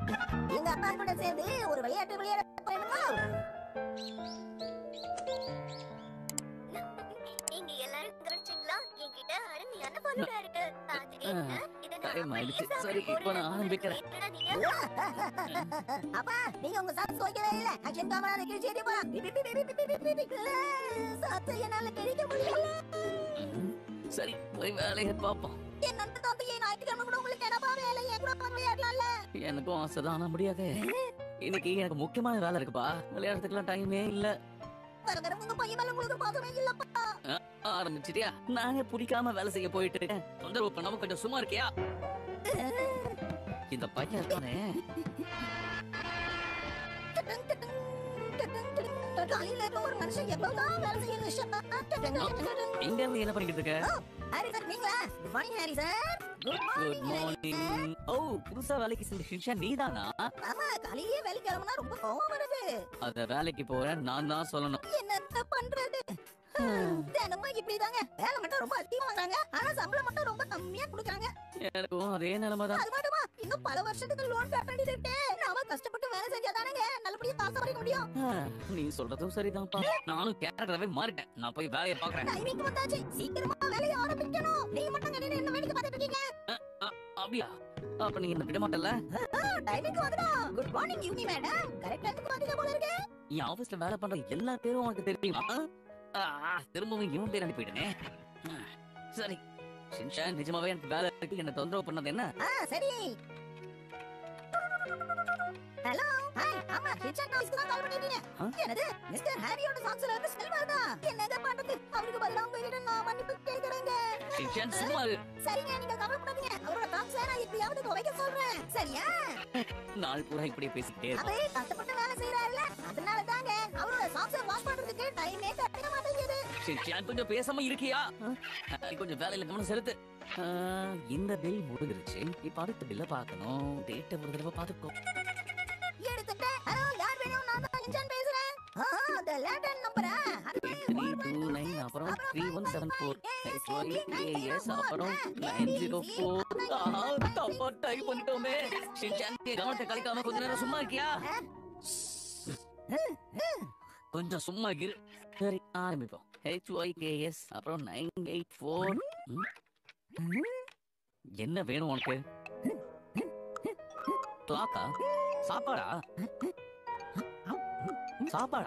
எங்க அப்பா கூட சேர்ந்து ஒரு விளையாட்டு விளையாட போறேனுமா நீங்க எல்லாரும் கவனிச்சீங்களா என்கிட்ட அருமையான பொருளா இருக்கு பாத்துட்டீங்க இதை நான் Time ஆயிடுச்சு. அப்படியே சரி, இப்போ நான் ஆரம்பிக்கிறேன். என்னடா நீங்க அப்பா நீங்க உங்க சாத்து வைக்கவே இல்ல ஆக்ஷன் காமரா நிக்கிற செய்தி போலாம் பி, பி, பி, பி, பி, பி, பி, பி. சாத்தை என்னால கிழிக்க முடியல சரி போய் வேலையை பார்ப்போம் என் நண்பர் தந்தையை ஞாயிற்றுக்கிழமை கூட உங்களுக்கு என்னப்பா வேலை என் கூட உட்கார்ந்து விளையாடலாம்ல எனக்கும் ஆசைதான் ஆனா முடியாது இன்னைக்கு எனக்கு முக்கியமான வேலை இருக்குப்பா விளையாடுறதுக்குலாம் டைமே இல்ல வர வர உங்க பையன் மேல உங்களுக்கு பாசமே இல்லப்பா ஆரம்பிச்சிட்டியா நானே பிடிக்காம வேலை செய்ய போயிட்டு இருக்கேன் தொந்தரவு பண்ணாம கொஞ்சம் சும்மா இருக்கியா இந்த பையன் இருக்கானே டடங், டடங், டடங், டடங். காலையில இருக்க ஒரு மனுஷன் எவ்வளவுதான் வேலை செய்யணும் ஷப்பா. டடங், டடங், டடங். இங்க இருந்து என்ன பண்ணிக்கிட்டு இருக்க ஹாரி சார் நீங்களா good morning Harry sir good good morning morning ஓ புதுசா வேலைக்கு செஞ்ச ஷின்ஷா நீதானா ஆமா காலையிலேயே வேலைக்கு கிளம்புனா ரொம்ப கோவம் வருது அத வேலைக்கு போறேன் நான் தான் சொல்லணும் என்னத்த பண்றது தினமும் இப்படிதாங்க வேலை மட்டும் ரொம்ப அதிகமா வாங்குறாங்க ஆனா சம்பளம் மட்டும் ரொம்ப கம்மியா கொடுக்குறாங்க எனக்கும் அதே நிலைமை தான் அது மட்டுமா இன்னும் பல வருஷத்துக்கு லோன் கட்ட வேண்டியது இருக்கு நாம கஷ்டப்பட்டு வேலை செஞ்சாதானங்க நல்லபடியா காசு வரைக்க முடியும் நீ சொல்றதும் சரிதான்ப்பா நானும் கேரக்டராவே மாறிட்டேன் நான் போய் வேலையை பாக்குறேன் டைமிங் வந்தாச்சு சீக்கிரமா வேலையை ஆரம்பிக்கணும் நீங்க மட்டும் கடையில என்ன வேலைக்கு பார்த்துட்டு இருக்கீங்க அப்படியா அப்ப நீ என்ன விட மாட்டல டைமிங் வந்துடா குட் மார்னிங் யூனி மேடம் கரெக்ட் டைமுக்கு வந்துங்க போல இருக்கு என் ஆபீஸ்ல வேலை பண்ற எல்லா பேரும் உனக்கு தெரியுமா ஆ, திரும்பவும் இவன் பேர் அனுப்பிட்டேனே சரி ஷின்ஷா நிஜமாவே எனக்கு வேலை இருக்கு என்ன தொந்தரவு பண்ணது என்ன ஆ சரி ஹலோ ஹாய் ஆமா கிச்சன் நாய்ஸ்க்கு தான் கால் பண்ணிருக்கீங்க ஆ? என்னது மிஸ்டர் ஹாரியோட சாங்ஸ்ல இருந்து ஸ்மெல் வருதா என்னங்க பண்றது அவருக்கு பதிலா உங்ககிட்ட நான் மன்னிப்பு கேக்குறேங்க ஷின்ஷான் சும்மா இரு. சரிங்க நீங்க கவலைப்படாதீங்க அவரோட சாங்ஸ் நான் எப்படியாவது துவைக்க சொல்றேன் சரியா நாள் பூரா இப்படியே பேசிக்கிட்டே இருக்கும் அவரே கஷ்டப்பட்டு வேலை செய்யறாருல அதனால தாங்க அவரோட சாங்ஸை வாஷ் பண்றதுக்கு டைமே கிடைக்க மாட்டேங்குது ஷின்ஷான் கொஞ்சம் பேசாம இருக்கியா நீ கொஞ்சம் வேலையில கவனம் செலுத்து ஆ, இந்த பில் முடிஞ்சிருச்சு இப்ப அடுத்த பில்ல பார்க்கணும் டேட்டை ஒரு தடவை பார்த்துக்கோ எடுத்துட்டேன் ஹலோ யார் வேணும் நான் தான் இன்ஜன் பேசுறேன் ஆ அந்த லேண்டன் நம்பரா த்ரீ டூ நைன் அப்புறம் three one seven four AS அப்புறம் நைன் ஜீரோ ஃபோர் தப்பா டைப் பண்ணிட்டோமே ஷின்சான் நீ கவனத்தை கலைக்காம கொஞ்ச நேரம் சும்மா இருக்கியா கொஞ்சம் சும்மா இரு சரி ஆரம்பிப்போம் ஹெச் ஒய் கேஎஸ் அப்புறம் நைன் எயிட் ஃபோர் என்ன வேணும் உனக்கு கிளாக்கா சாப்பாடா சாப்பாடா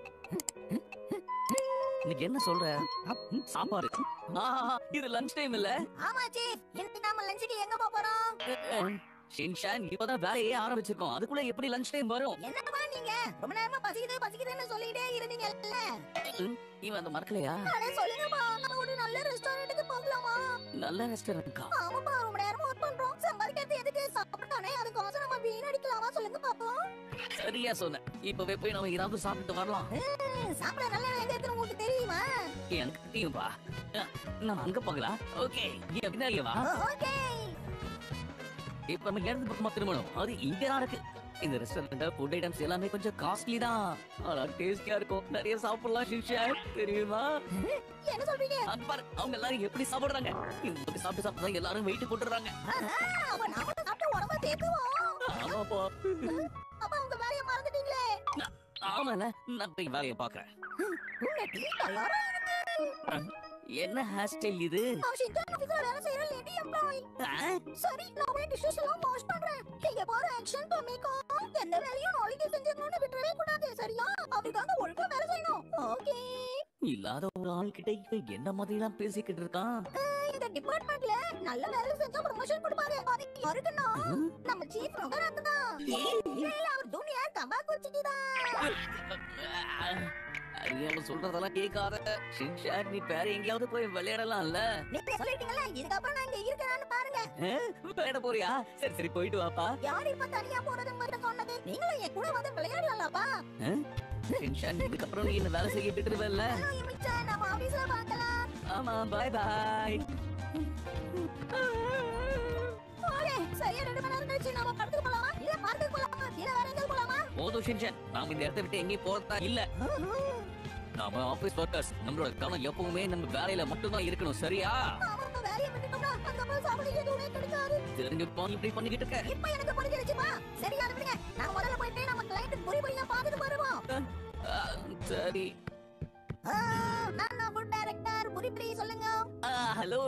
இன்னைக்கு என்ன சொல்ற சாப்பாடு ஆஹா, இது லஞ்ச் டைம் இல்ல ஆமா சீஃப் இன்னைக்கு நாம லஞ்சுக்கு எங்க போப் போறோம் ஷின்ஷான் இப்பதான் வேலையே ஆரம்பிச்சிருக்கோம் அதுக்குள்ள எப்படி லஞ்ச் டைம் வரும் என்னப்பா நீங்க ரொம்ப நேரமா பசிக்குது பசிக்குதுன்னு சொல்லிட்டே இருந்தீங்கல்ல இவன் அந்த மறக்கலையா அட சொல்லுங்கப்பா நம்ம ஒரு நல்ல ரெஸ்டாரண்ட்டுக்கு போகலாமா நல்ல ரெஸ்டாரண்ட்கா ஆமாப்பா ரொம்ப நேரமா ஒர்க் பண்றோம் சம்பாதிக்கிறது எதுக்கு சாப்பிட்டானே அதுக்கோசரம் நம்ம வீணடிக்கலாமா சொல்லுங்க பாப்போம் சரியா சொன்ன இப்பவே போய் நம்ம ஏதாவது சாப்பிட்டு வரலாம் ம், சாப்பிட நல்ல எங்க இருக்குன்னு உங்களுக்கு தெரியுமா எனக்கு தெரியும்பா அஹ், நம்ம அங்க போகலாம் ஓகே பின்னாடியே வா ஓகே இப்ப நம்ம இடது பக்கமா திரும்பணும் அது இங்க தான் இருக்கு இந்த ரெஸ்டாரண்ட் ஃபுட் ஐட்டம்ஸ் எல்லாமே கொஞ்சம் காஸ்ட்லி தான் ஆனா டேஸ்டியா இருக்கும் நிறைய சாப்பிடலாம் ஷின்ஷான் தெரியுமா என்ன சொல்றீங்க அங்க பாரு அவங்க எல்லாரும் எப்படி சாப்பிடுறாங்க இங்க சாப்பிட்டு சாப்பிட்டு எல்லாரும் வெயிட் போட்டுறாங்க ஆஹா, அப்ப நாம சாப்பிட்டு உடம்ப தேக்குவோம் ஆமாப்பா அப்ப உங்க வேலையை மறந்துட்டீங்களே ஆமால நான் போய் வேலையை பாக்குறேன் உங்க டீ தயாரா இருக்கு என்ன ஹேர் ஸ்டைல் இது ஷின்சான் ஆபீஸ்ல வேலை செய்யற லேடி எம்ப்ளாயி ஆ? சரி நான் போய் டிஷ்ஷஸ் எல்லாம் வாஷ் பண்றேன் நீங்க போற ஆக்ஷன் பண்ணிக்கோ எந்த வேலையும் நாளைக்கு செஞ்சிடணும்னு விட்டுறவே கூடாது சரியா அதுக்காக ஒழுங்கா வேலை செய்யணும் ஓகே இல்லாத ஒரு ஆள் கிட்ட இவன் என்ன மாதிரி எல்லாம் பேசிக்கிட்டு இருக்கான் இந்த டிபார்ட்மெண்ட்ல நல்ல வேலை செஞ்சா ப்ரமோஷன் கொடுப்பாரு அது யாருக்குன்னா நம்ம சீஃப் ரங்கநாத் தான் இல்ல அவர் துணியா தம்பா குச்சிக்கிதான் அது அவன் சொல்றதெல்லாம் கேட்காத ஷின்ஷான் நீ வேற எங்கேயாவது போய் விளையாடலாம்ல நீங்க சொல்லிட்டீங்கல்ல இதுக்கப்புறம் நான் இங்க இருக்கேன்னு பாருங்க விளையாட போறியா சரி சரி போயிட்டு வாப்பா யார் இப்ப தனியா போறது மட்டும் சொன்னது நீங்களும் என் கூட வந்து விளையாடலாம்ப்பா ஷின்ஷான் இதுக்கப்புறம் நீ என்ன வேலை செய்ய விட்டுருவல்ல ஹலோ மிச்சா நம்ம ஆபீஸ்ல பார்க்கலாம் ஆமா பாய் பாய் ஓகே சரியா ரெண்டு மணி நேரம் கழிச்சு நாம படத்துக்கு போலாமா இல்ல பார்க்குக்கு போலாமா இல்ல வேற எங்கேயும் போலாமா போதும் ஷின்ஷான் நாம இந்த இடத்த விட்டு எங்கேயும் போறதா இல்ல நாம ஆபீஸ் ஒர்க்கர்ஸ் நம்மளோட கவனம் எப்பவுமே நம்ம வேலையில மட்டும்தான் இருக்கணும் சரியா நாம நம்ம வேலையை விட்டுட்டோம்னா அங்க போய் சாப்பிட எதுவுமே கிடைக்காது தெரிஞ்சு இப்படி பண்ணிக்கிட்டு இருக்க இப்ப எனக்கு புரிஞ்சிருச்சுமா சரியான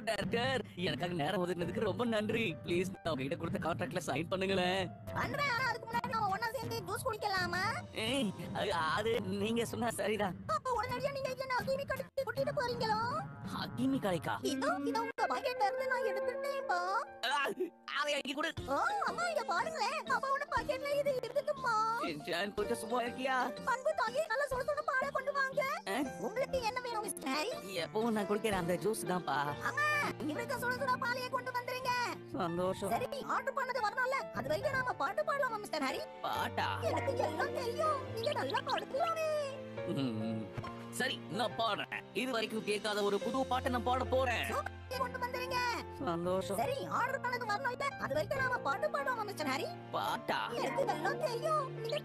டைரக்டர் எனக்காக நேரம் ஒதுக்குனதுக்கு ரொம்ப நன்றி ப்ளீஸ் நான் உங்ககிட்ட கொடுத்த கான்ட்ராக்ட்ல சைன் பண்ணுங்களேன் பண்றேன் ஆனா அதுக்கு முன்னாடி நம்ம ஒண்ணா சேர்ந்து ஜூஸ் குடிக்கலாமா ஏய், அது- அது நீங்க சொன்னா சரிதான் அப்ப உடனடியா நீங்க என்ன அகிமி கடைக்கு கூட்டிட்டு போறீங்களோ ஹக்கிமி கலைக்கா இதோ இதோ உங்க பாக்கெட்ல இருந்து நான் எடுத்துட்டேன்ப்பா அதை எனக்கு கூட ஓ அம்மா இங்க பாருங்களேன் அம்மாவோட பாக்கெட்ல இது இருக்குதும்மா ஷின்சான் கொஞ்சம் சும்மா இருக்கியா பண்பு தாங்கி நல்ல சுட சுட பாலை கொண்டு வாங்க ஆ? உங்களுக்கு என்ன வேணும் மிஸ்டர் ஹரி எப்பவும் நான் குடிக்கிற அந்த ஜூஸ் தான்ப்பா இவருக்கு சுட சுட பாலையை கொண்டு வந்துருங்க சந்தோஷம் சரி ஆர்டர் பண்ணது வரணும்ல அது வரைக்கும் நாம பாட்டு பாடலாமா மிஸ்டர் ஹரி பாட்டா எனக்கு எல்லாம் தெரியும் நீங்க நல்லா பாடுக்கலாமே ம், சரி நான் பாடுறேன் இது வரைக்கும் கேட்காத ஒரு புது பாட்டை நான் பாட போறேன் கொண்டு வந்துருங்க சந்தோஷம் சரி ஆர்டர் பண்ணது வரணும்ல அது வரைக்கும் நாம பாட்டு பாடலாமா மிஸ்டர் ஹரி பாட்டா எனக்கு எல்லாம் தெரியும் நீங்க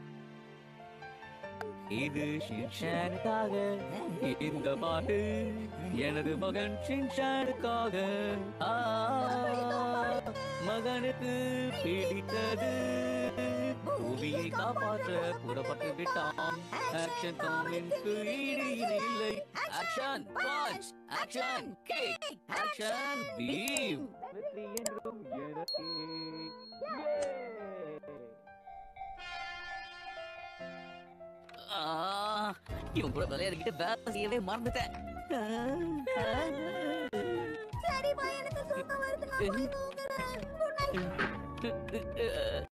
இது ஷின்சானுக்காக இந்த பாட்டு எனது மகன் ஷின்சானுக்காக ஆ, மகனுக்கு பிடித்தது பூமியை காப்பாற்ற புறப்பட்டு விட்டான் ஆக்ஷன் காமிற்கு ஈடு இணை இல்லை action punch action kick action Bheem வெற்றி என்றும் எனக்கே ஆ, இவன் கூட விளையாடிக்கிட்டு வேலை செய்யவே மறந்துட்டேன் சரிப்பா எனக்கு தூக்கம் வருது நான் போய் தூங்குறேன் Good night.